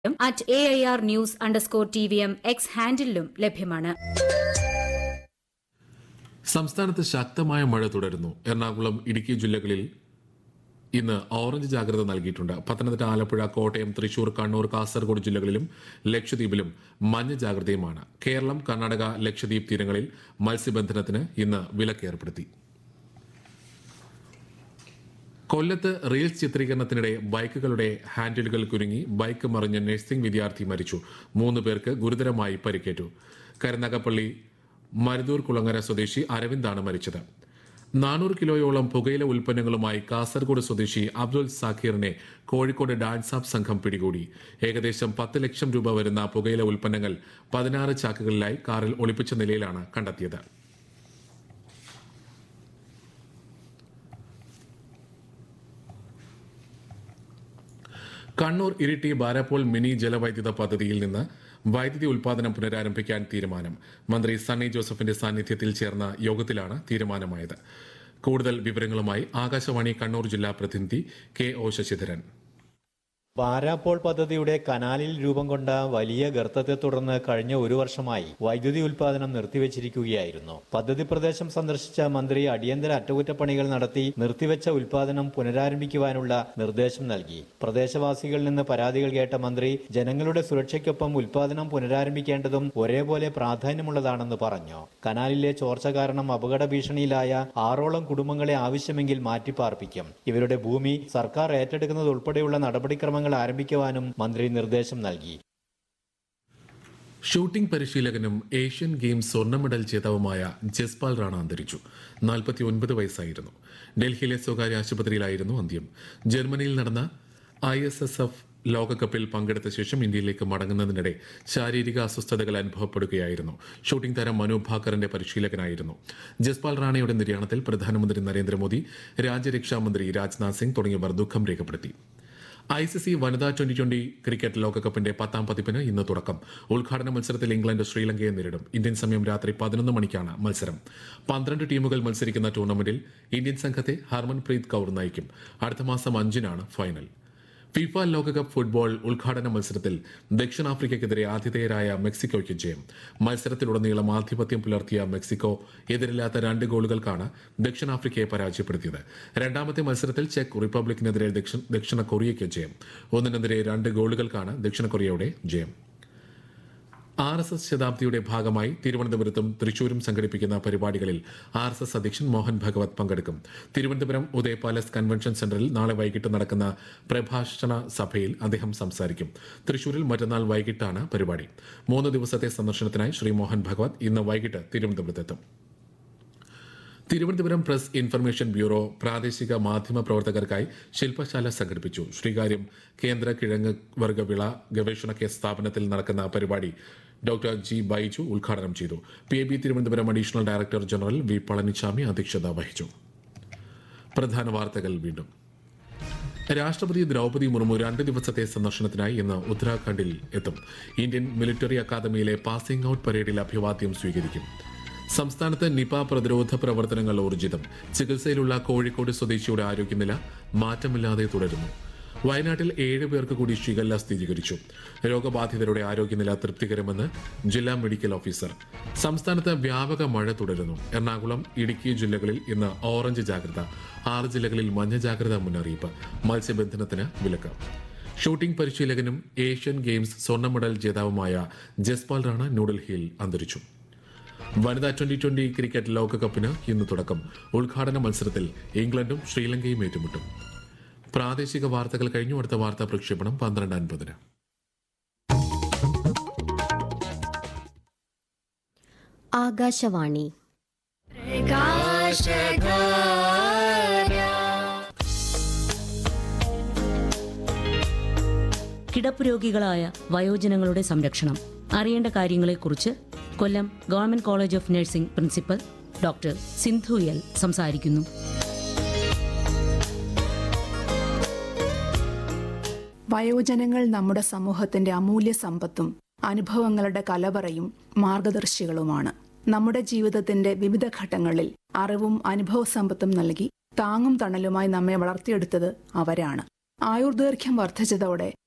at A I R news underscore T V M X ഹാൻഡിലും ലഭ്യമാണ് സംസ്ഥാനത്ത് ശക്തമായ മഴ തുടരുന്നു എറണാകുളം ഇടുക്കി ജില്ലകളിൽ ഇന്ന് ഓറഞ്ച് ജാഗ്രത നൽകിയിട്ടുണ്ട് പത്തനംതിട്ട ആലപ്പുഴ കോട്ടയം തൃശൂർ കണ്ണൂർ കാസർഗോഡ് ജില്ലകളിലും ലക്ഷദ്വീപിലും മഞ്ഞ ജാഗ്രതയുമാണ് കേരളം കർണാടക ലക്ഷദ്വീപ് തീരങ്ങളിൽ മത്സ്യബന്ധനത്തിന് ഇന്ന് വിലക്ക് ഏർപ്പെടുത്തി കൊല്ലത്ത് റീൽസ് ചിത്രീകരണത്തിനിടെ ബൈക്കുകളുടെ ഹാൻഡിലുകൾ കുരുങ്ങി ബൈക്ക് മറിഞ്ഞ നഴ്സിംഗ് വിദ്യാർത്ഥി മരിച്ചു മൂന്ന് പേർക്ക് ഗുരുതരമായി പരിക്കേറ്റു കരുനാഗപ്പള്ളി മരുതൂർ കുളങ്ങര സ്വദേശി അരവിന്ദാണ് മരിച്ചത് നാനൂറ് കിലോയോളം പുകയില ഉൽപ്പന്നങ്ങളുമായി കാസർഗോഡ് സ്വദേശി അബ്ദുൽ സാഖീറിനെ കോഴിക്കോട് ഡാൻസ് ആപ്പ് സംഘം പിടികൂടി ഏകദേശം പത്ത് ലക്ഷം രൂപ വരുന്ന പുകയില ഉൽപ്പന്നങ്ങൾ പതിനാറ് ചാക്കുകളിലായി കാറിൽ ഒളിപ്പിച്ച നിലയിലാണ് കണ്ടെത്തിയത് കണ്ണൂർ ഇരിട്ടി ബാരാപ്പോൾ മിനി ജലവൈദ്യുത പദ്ധതിയിൽ നിന്ന് വൈദ്യുതി ഉൽപാദനം പുനരാരംഭിക്കാൻ തീരുമാനം മന്ത്രി സണ്ണി ജോസഫിന്റെ സാന്നിധ്യത്തിൽ ചേർന്ന യോഗത്തിലാണ് തീരുമാനമായത് കൂടുതൽ വിവരങ്ങളുമായി ആകാശവാണി കണ്ണൂർ ജില്ലാ പ്രതിനിധി കെ ഒ ശശിധരൻ പാരാപ്പോൾ പദ്ധതിയുടെ കനാലിൽ രൂപം കൊണ്ട വലിയ ഗർത്തത്തെ തുടർന്ന് കഴിഞ്ഞ ഒരു വർഷമായി വൈദ്യുതി ഉൽപാദനം നിർത്തിവച്ചിരിക്കുകയായിരുന്നു പദ്ധതി പ്രദേശം സന്ദർശിച്ച മന്ത്രി അടിയന്തര അറ്റകുറ്റപ്പണികൾ നടത്തി നിർത്തിവെച്ച ഉൽപാദനം പുനരാരംഭിക്കുവാനുള്ള നിർദ്ദേശം നൽകി പ്രദേശവാസികളിൽ നിന്ന് പരാതികൾ കേട്ട മന്ത്രി ജനങ്ങളുടെ സുരക്ഷയ്ക്കൊപ്പം ഉൽപാദനം പുനരാരംഭിക്കേണ്ടതും ഒരേപോലെ പ്രാധാന്യമുള്ളതാണെന്ന് പറഞ്ഞു കനാലിലെ ചോർച്ച കാരണം അപകട ഭീഷണിയിലായ ആറോളം കുടുംബങ്ങളെ ആവശ്യമെങ്കിൽ മാറ്റിപ്പാർപ്പിക്കും ഇവരുടെ ഭൂമി സർക്കാർ ഏറ്റെടുക്കുന്നത് ഉൾപ്പെടെയുള്ള നടപടിക്രമങ്ങൾ ആരംഭിക്കുവാനും മന്ത്രി നിർദ്ദേശം നൽകി ഷൂട്ടിംഗ് പരിശീലകനും ഏഷ്യൻ ഗെയിംസ് സ്വർണ്ണ മെഡൽ ജേതാവുമായ ജസ്പാൽ റാണ അന്തരിച്ചു നാൽപ്പത്തി ഒൻപത് വയസ്സായിരുന്നു ഡൽഹിയിലെ സ്വകാര്യ ആശുപത്രിയിലായിരുന്നു അന്ത്യം ജർമ്മനിയിൽ നടന്ന ഐ എസ് എസ് എഫ് ലോകകപ്പിൽ പങ്കെടുത്ത ശേഷം ഇന്ത്യയിലേക്ക് മടങ്ങുന്നതിനിടെ ശാരീരിക അസ്വസ്ഥതകൾ അനുഭവപ്പെടുകയായിരുന്നു ഷൂട്ടിംഗ് താരം മനു ഭാക്കറിന്റെ പരിശീലകനായിരുന്നു ജസ്പാൽ റാണയുടെ നിര്യാണത്തിൽ പ്രധാനമന്ത്രി നരേന്ദ്രമോദി രാജ്യരക്ഷാമന്ത്രി രാജ്നാഥ് സിംഗ് തുടങ്ങിയവർ ദുഃഖം രേഖപ്പെടുത്തി ഐ സി സി വനിതാ ട്വന്റി ട്വന്റി ക്രിക്കറ്റ് ലോകകപ്പിന്റെ പത്താം പതിപ്പിന് ഇന്ന് തുടക്കം ഉദ്ഘാടന മത്സരത്തിൽ ഇംഗ്ലണ്ട് ശ്രീലങ്കയെ നേരിടും ഇന്ത്യൻ സമയം രാത്രി പതിനൊന്ന് മണിക്കാണ് മത്സരം പന്ത്രണ്ട് ടീമുകൾ മത്സരിക്കുന്ന ടൂർണമെന്റിൽ ഇന്ത്യൻ സംഘത്തെ ഹർമൻപ്രീത് കൌർ നയിക്കും അടുത്ത മാസം അഞ്ചിനാണ് ഫൈനൽ ഫിഫ ലോകകപ്പ് ഫുട്ബോൾ ഉദ്ഘാടന മത്സരത്തിൽ ദക്ഷിണാഫ്രിക്കയ്ക്കെതിരെ ആതിഥേയരായ മെക്സിക്കോയ്ക്ക് ജയം മത്സരത്തിലുടനീളം ആധിപത്യം പുലർത്തിയ മെക്സിക്കോ എതിരില്ലാത്ത രണ്ട് ഗോളുകൾക്കാണ് ദക്ഷിണാഫ്രിക്കയെ പരാജയപ്പെടുത്തിയത് രണ്ടാമത്തെ മത്സരത്തിൽ ചെക്ക് റിപ്പബ്ലിക്കിനെതിരെ ദക്ഷി- ദക്ഷിണ കൊറിയയ്ക്ക് ജയം ഒന്നിനെതിരെ രണ്ട് ഗോളുകൾക്കാണ് ദക്ഷിണ കൊറിയയുടെ ജയം ആർ എസ് എസ് ശതാബ്ദിയുടെ ഭാഗമായി തിരുവനന്തപുരത്തും തൃശൂരും സംഘടിപ്പിക്കുന്ന പരിപാടികളിൽ ആർ എസ് എസ് അധ്യക്ഷൻ മോഹൻ ഭഗവത് പങ്കെടുക്കും തിരുവനന്തപുരം ഉദയ പാലസ് കൺവെൻഷൻ സെന്ററിൽ നാളെ വൈകിട്ട് നടക്കുന്ന പ്രഭാഷണ സഭയിൽ അദ്ദേഹം സംസാരിക്കും തൃശൂരിൽ മറ്റന്നാൾ വൈകിട്ടാണ് പരിപാടി മൂന്ന് ദിവസത്തെ സന്ദർശനത്തിനായി ശ്രീ മോഹൻ ഭഗവത് ഇന്ന് വൈകിട്ട് തിരുവനന്തപുരത്തെത്തും തിരുവനന്തപുരം പ്രസ് ഇൻഫർമേഷൻ ബ്യൂറോ പ്രാദേശിക മാധ്യമ പ്രവർത്തകർക്കായി ശില്പശാല സംഘടിപ്പിച്ചു ശ്രീകാര്യം കേന്ദ്ര കിഴങ്ങ് വർഗ വിള ഗവേഷണ കെ സ്ഥാപനത്തിൽ നടക്കുന്ന പരിപാടി ഡോക്ടർ ജി ബൈജു ഉദ്ഘാടനം ചെയ്തു P A B Thiruvananthapuram additional director general V Palaniswami അധ്യക്ഷത വഹിച്ചു പ്രധാന വാർത്തകൾ വീണ്ടും രാഷ്ട്രപതി ദ്രൗപദി മുർമു രണ്ട് ദിവസത്തെ സന്ദർശനത്തിനായി ഇന്ന് ഉത്തരാഖണ്ഡിൽ എത്തും ഇന്ത്യൻ മിലിറ്ററി അക്കാദമിയിലെ പാസിംഗ് ഔട്ട് പരേഡിൽ അഭിവാദ്യം സ്വീകരിക്കും സംസ്ഥാനത്ത് നിപ പ്രതിരോധ പ്രവർത്തനങ്ങൾ ഊർജിതം ചികിത്സയിലുള്ള കോഴിക്കോട് സ്വദേശിയുടെ ആരോഗ്യനില മാറ്റമില്ലാതെ തുടരുന്നു വയനാട്ടിൽ ഏഴ് പേർക്ക് കൂടി ഷിഗല്ല സ്ഥിരീകരിച്ചു രോഗബാധിതരുടെ ആരോഗ്യനില തൃപ്തികരമെന്ന് ജില്ലാ മെഡിക്കൽ ഓഫീസർ സംസ്ഥാനത്ത് വ്യാപക മഴ തുടരുന്നു എറണാകുളം ഇടുക്കി ജില്ലകളിൽ ഇന്ന് ഓറഞ്ച് ജാഗ്രത ആറ് ജില്ലകളിൽ മഞ്ഞ ജാഗ്രതാ മുന്നറിയിപ്പ് മത്സ്യബന്ധനത്തിന് വിലക്ക് ഷൂട്ടിംഗ് പരിശീലകനും ഏഷ്യൻ ഗെയിംസ് സ്വർണ്ണ മെഡൽ ജേതാവുമായ ജസ്പാൽ റാണ ന്യൂഡൽഹിയിൽ അന്തരിച്ചു വനിതാ ട്വന്റി ട്വന്റി ക്രിക്കറ്റ് ലോകകപ്പിന് ഇന്ന് തുടക്കം ഉദ്ഘാടന മത്സരത്തിൽ ഇംഗ്ലണ്ടും ശ്രീലങ്കയും ഏറ്റുമുട്ടും പ്രാദേശിക വാർത്തകൾ കഴിഞ്ഞു അടുത്ത വാർത്താ പ്രക്ഷേപണം പന്ത്രണ്ട് അൻപതിന് ആകാശവാണി കിടപ്പ് രോഗികളായ വയോജനങ്ങളുടെ സംരക്ഷണം അറിയേണ്ട കാര്യങ്ങളെക്കുറിച്ച് Kollam government college of nursing principal doctor Sindhu L സംസാരിക്കുന്നു വയോജനങ്ങൾ നമ്മുടെ സമൂഹത്തിന്റെ അമൂല്യ സമ്പത്തും അനുഭവങ്ങളുടെ കലവറയും മാർഗദർശികളുമാണ് നമ്മുടെ ജീവിതത്തിന്റെ വിവിധ ഘട്ടങ്ങളിൽ അറിവും അനുഭവ സമ്പത്തും നൽകി താങ്ങും തണലുമായി നമ്മെ വളർത്തിയെടുത്തത് അവരാണ് ആയുർദൈർഘ്യം വർദ്ധിച്ചതോടെ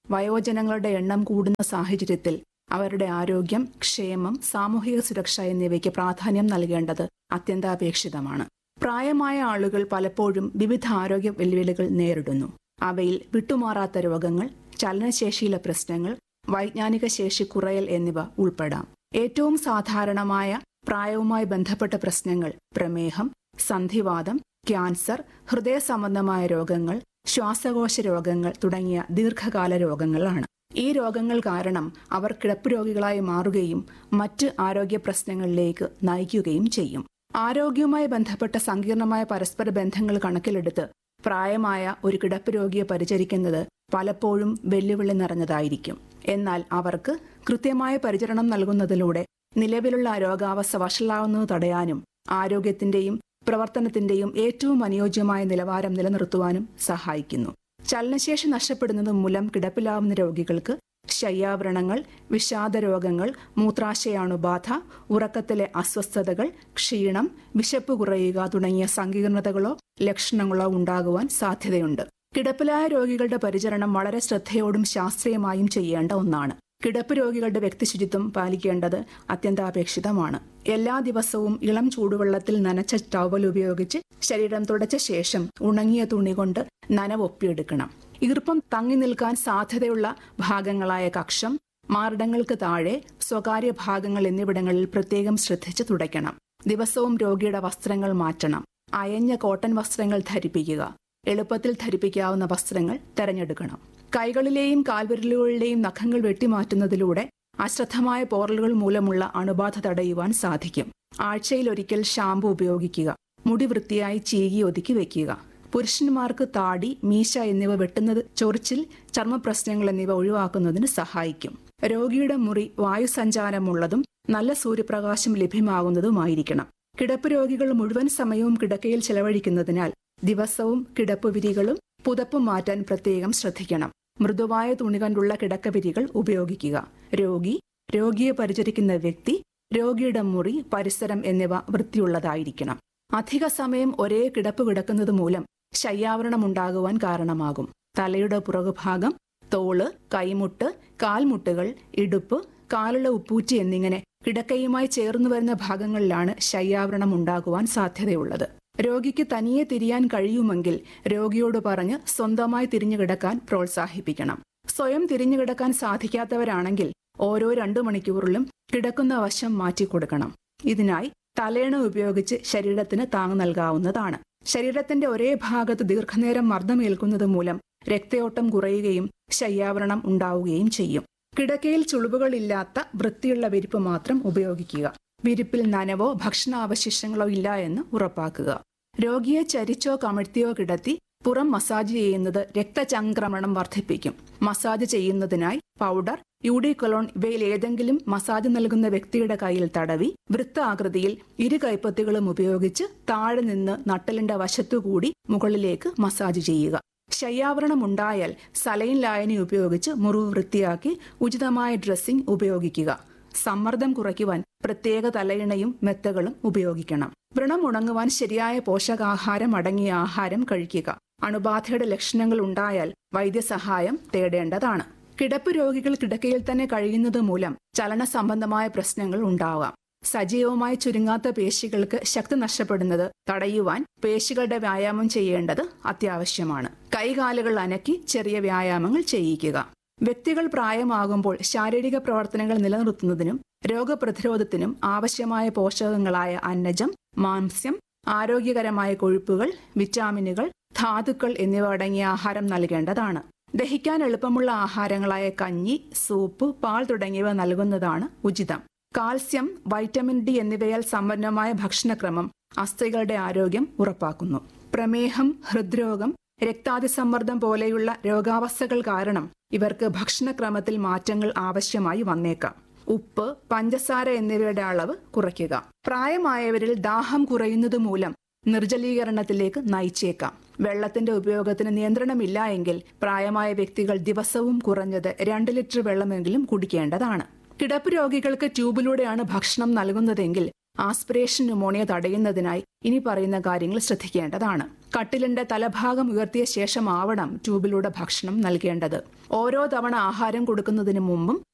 വയോജനങ്ങളുടെ എണ്ണം കൂടുന്ന സാഹചര്യത്തിൽ അവരുടെ ആരോഗ്യം ക്ഷേമം സാമൂഹിക സുരക്ഷ എന്നിവയ്ക്ക് പ്രാധാന്യം നൽകേണ്ടത് അത്യന്താപേക്ഷിതമാണ് പ്രായമായ ആളുകൾ പലപ്പോഴും വിവിധ ആരോഗ്യ വെല്ലുവിളികൾ നേരിടുന്നു അവയിൽ വിട്ടുമാറാത്ത രോഗങ്ങൾ ചലനശേഷിയിലെ പ്രശ്നങ്ങൾ വൈജ്ഞാനിക ശേഷി കുറയൽ എന്നിവ ഉൾപ്പെടാം ഏറ്റവും സാധാരണമായ പ്രായവുമായി ബന്ധപ്പെട്ട പ്രശ്നങ്ങൾ പ്രമേഹം സന്ധിവാദം ക്യാൻസർ ഹൃദയ സംബന്ധമായ രോഗങ്ങൾ ശ്വാസകോശ രോഗങ്ങൾ തുടങ്ങിയ ദീർഘകാല രോഗങ്ങളാണ് ഈ രോഗങ്ങൾ കാരണം അവർ കിടപ്പ് രോഗികളായി മാറുകയും മറ്റ് ആരോഗ്യ പ്രശ്നങ്ങളിലേക്ക് നയിക്കുകയും ചെയ്യും ആരോഗ്യവുമായി ബന്ധപ്പെട്ട സങ്കീർണമായ പരസ്പര ബന്ധങ്ങൾ കണക്കിലെടുത്ത് പ്രായമായ ഒരു കിടപ്പ് രോഗിയെ പരിചരിക്കുന്നത് പലപ്പോഴും വെല്ലുവിളി നിറഞ്ഞതായിരിക്കും എന്നാൽ അവർക്ക് കൃത്യമായ പരിചരണം നൽകുന്നതിലൂടെ നിലവിലുള്ള രോഗാവസ്ഥ വഷളാവുന്നത് തടയാനും ആരോഗ്യത്തിന്റെയും പ്രവർത്തനത്തിന്റെയും ഏറ്റവും അനുയോജ്യമായ നിലവാരം നിലനിർത്തുവാനും സഹായിക്കുന്നു ചലനശേഷി നഷ്ടപ്പെടുന്നത് മൂലം കിടപ്പിലാവുന്ന രോഗികൾക്ക് ശയ്യാവരണങ്ങൾ വിഷാദ രോഗങ്ങൾ മൂത്രാശയാണുബാധ ഉറക്കത്തിലെ അസ്വസ്ഥതകൾ ക്ഷീണം വിശപ്പ് കുറയുക തുടങ്ങിയ സങ്കീർണതകളോ ലക്ഷണങ്ങളോ ഉണ്ടാകുവാൻ സാധ്യതയുണ്ട് കിടപ്പിലായ രോഗികളുടെ പരിചരണം വളരെ ശ്രദ്ധയോടും ശാസ്ത്രീയമായും ചെയ്യേണ്ട ഒന്നാണ് കിടപ്പ് രോഗികളുടെ വ്യക്തിശുചിത്വം പാലിക്കേണ്ടത് അത്യന്താപേക്ഷിതമാണ് എല്ലാ ദിവസവും ഇളം ചൂടുവെള്ളത്തിൽ നനച്ച ടവൽ ഉപയോഗിച്ച് ശരീരം തുടച്ച ശേഷം ഉണങ്ങിയ തുണി കൊണ്ട് നനവൊപ്പിയെടുക്കണം ഈർപ്പം തങ്ങി നിൽക്കാൻ സാധ്യതയുള്ള ഭാഗങ്ങളായ കക്ഷം മാറിടങ്ങൾക്ക് താഴെ സ്വകാര്യ ഭാഗങ്ങൾ എന്നിവിടങ്ങളിൽ പ്രത്യേകം ശ്രദ്ധിച്ച് തുടയ്ക്കണം ദിവസവും രോഗിയുടെ വസ്ത്രങ്ങൾ മാറ്റണം അയഞ്ഞ കോട്ടൺ വസ്ത്രങ്ങൾ ധരിപ്പിക്കുക എളുപ്പത്തിൽ ധരിപ്പിക്കാവുന്ന വസ്ത്രങ്ങൾ തെരഞ്ഞെടുക്കണം കൈകളിലെയും കാൽവിരലുകളിലെയും നഖങ്ങൾ വെട്ടിമാറ്റുന്നതിലൂടെ അശ്രദ്ധമായ പോറലുകൾ മൂലമുള്ള അണുബാധ തടയുവാൻ സാധിക്കും ആഴ്ചയിൽ ഒരിക്കൽ ഷാമ്പു ഉപയോഗിക്കുക മുടി വൃത്തിയായി ചീകി ഒതുക്കി വെക്കുക പുരുഷന്മാർക്ക് താടി മീശ എന്നിവ വെട്ടുന്നത് ചൊറിച്ചിൽ ചർമ്മപ്രശ്നങ്ങൾ എന്നിവ ഒഴിവാക്കുന്നതിന് സഹായിക്കും രോഗിയുടെ മുറി വായുസഞ്ചാരമുള്ളതും നല്ല സൂര്യപ്രകാശം ലഭ്യമാകുന്നതുമായിരിക്കണം കിടപ്പ് രോഗികൾ മുഴുവൻ സമയവും കിടക്കയിൽ ചെലവഴിക്കുന്നതിനാൽ ദിവസവും കിടപ്പുവിരികളും പുതപ്പും മാറ്റാൻ പ്രത്യേകം ശ്രദ്ധിക്കണം മൃദുവായ തുണി കൊണ്ടുള്ള കിടക്കവിരികൾ ഉപയോഗിക്കുക രോഗി രോഗിയെ പരിചരിക്കുന്ന വ്യക്തി രോഗിയുടെ മുറി പരിസരം എന്നിവ വൃത്തിയുള്ളതായിരിക്കണം അധിക സമയം ഒരേ കിടപ്പ് കിടക്കുന്നത് മൂലം ശയ്യാവരണം ഉണ്ടാകുവാൻ കാരണമാകും തലയുടെ പുറകുഭാഗം തോള് കൈമുട്ട് കാൽമുട്ടുകൾ ഇടുപ്പ് കാലുള്ള ഉപ്പൂറ്റി എന്നിങ്ങനെ കിടക്കയുമായി ചേർന്നു വരുന്ന ഭാഗങ്ങളിലാണ് ശയ്യാവരണം ഉണ്ടാകുവാൻ സാധ്യതയുള്ളത് രോഗിക്ക് തനിയെ തിരിയാൻ കഴിയുമെങ്കിൽ രോഗിയോട് പറഞ്ഞ് സ്വന്തമായി തിരിഞ്ഞു കിടക്കാൻ പ്രോത്സാഹിപ്പിക്കണം സ്വയം തിരിഞ്ഞു കിടക്കാൻ സാധിക്കാത്തവരാണെങ്കിൽ ഓരോ രണ്ടു മണിക്കൂറിലും കിടക്കുന്ന വശം മാറ്റിക്കൊടുക്കണം ഇതിനായി തലേണ ഉപയോഗിച്ച് ശരീരത്തിന് താങ്ങ് നൽകാവുന്നതാണ് ശരീരത്തിന്റെ ഒരേ ഭാഗത്ത് ദീർഘനേരം മർദ്ദമേൽക്കുന്നത് മൂലം രക്തയോട്ടം കുറയുകയും ശയ്യാവരണം ഉണ്ടാവുകയും ചെയ്യും കിടക്കയിൽ ചുളിവുകളില്ലാത്ത വൃത്തിയുള്ള വിരിപ്പ് മാത്രം ഉപയോഗിക്കുക വിരിപ്പിൽ നനവോ ഭക്ഷണാവശിഷ്ടങ്ങളോ ഇല്ല എന്ന് ഉറപ്പാക്കുക രോഗിയെ ചരിച്ചോ കമിഴ്ത്തിയോ കിടത്തി പുറം മസാജ് ചെയ്യുന്നത് രക്തചംക്രമണം വർദ്ധിപ്പിക്കും മസാജ് ചെയ്യുന്നതിനായി പൗഡർ യൂഡിക്കൊലോൺ ഇവയിൽ ഏതെങ്കിലും മസാജ് നൽകുന്ന വ്യക്തിയുടെ കയ്യിൽ തടവി വൃത്താകൃതിയിൽ ഇരു കൈപ്പത്തികളും ഉപയോഗിച്ച് താഴെ നിന്ന് നട്ടലിന്റെ വശത്തുകൂടി മുകളിലേക്ക് മസാജ് ചെയ്യുക ശയ്യാവരണം ഉണ്ടായാൽ സലൈൻ ലായനി ഉപയോഗിച്ച് മുറിവ് വൃത്തിയാക്കി ഉചിതമായ ഡ്രസ്സിംഗ് ഉപയോഗിക്കുക സമ്മർദ്ദം കുറയ്ക്കുവാൻ പ്രത്യേക തലയിണയും മെത്തകളും ഉപയോഗിക്കണം വ്രണം ഉണങ്ങുവാൻ ശരിയായ പോഷകാഹാരം അടങ്ങിയ ആഹാരം കഴിക്കുക അണുബാധയുടെ ലക്ഷണങ്ങൾ ഉണ്ടായാൽ വൈദ്യസഹായം തേടേണ്ടതാണ് കിടപ്പ് രോഗികൾ കിടക്കയിൽ തന്നെ കഴിയുന്നത് മൂലം ചലന സംബന്ധമായ പ്രശ്നങ്ങൾ ഉണ്ടാവാം സജീവമായി ചുരുങ്ങാത്ത പേശികൾക്ക് ശക്തി നഷ്ടപ്പെടുന്നത് തടയുവാൻ പേശികളുടെ വ്യായാമം ചെയ്യേണ്ടത് അത്യാവശ്യമാണ് കൈകാലുകൾ അനക്കി ചെറിയ വ്യായാമങ്ങൾ ചെയ്യിക്കുക വ്യക്തികൾ പ്രായമാകുമ്പോൾ ശാരീരിക പ്രവർത്തനങ്ങൾ നിലനിർത്തുന്നതിനും രോഗപ്രതിരോധത്തിനും ആവശ്യമായ പോഷകങ്ങളായ അന്നജം മാംസ്യം ആരോഗ്യകരമായ കൊഴുപ്പുകൾ വിറ്റാമിനുകൾ ധാതുക്കൾ എന്നിവ അടങ്ങിയ ആഹാരം നൽകേണ്ടതാണ് ദഹിക്കാൻ എളുപ്പമുള്ള ആഹാരങ്ങളായ കഞ്ഞി സൂപ്പ് പാൽ തുടങ്ങിയവ നൽകുന്നതാണ് ഉചിതം കാൽസ്യം വൈറ്റമിൻ ഡി എന്നിവയാൽ സമ്പന്നമായ ഭക്ഷണക്രമം അസ്ഥികളുടെ ആരോഗ്യം ഉറപ്പാക്കുന്നു പ്രമേഹം ഹൃദ്രോഗം രക്താതിസമ്മർദ്ദം പോലെയുള്ള രോഗാവസ്ഥകൾ കാരണം ഇവർക്ക് ഭക്ഷണക്രമത്തിൽ മാറ്റങ്ങൾ ആവശ്യമായി വന്നേക്കാം ഉപ്പ് പഞ്ചസാര എന്നിവയുടെ അളവ് കുറയ്ക്കുക പ്രായമായവരിൽ ദാഹം കുറയുന്നത് മൂലം നിർജ്ജലീകരണത്തിലേക്ക് നയിച്ചേക്കാം വെള്ളത്തിന്റെ ഉപയോഗത്തിന് നിയന്ത്രണമില്ല എങ്കിൽ പ്രായമായ വ്യക്തികൾ ദിവസവും കുറഞ്ഞത് രണ്ട് ലിറ്റർ വെള്ളമെങ്കിലും കുടിക്കേണ്ടതാണ് കിടപ്പ് രോഗികൾക്ക് ട്യൂബിലൂടെയാണ് ഭക്ഷണം നൽകുന്നതെങ്കിൽ ആസ്പിറേഷൻ ന്യൂമോണിയ തടയുന്നതിനായി ഇനി പറയുന്ന കാര്യങ്ങൾ ശ്രദ്ധിക്കേണ്ടതാണ് കട്ടിലിന്റെ തലഭാഗം ഉയർത്തിയ ശേഷമാവണം ട്യൂബിലൂടെ ഭക്ഷണം നൽകേണ്ടത് ഓരോ തവണ ആഹാരം കൊടുക്കുന്നതിന് മുമ്പും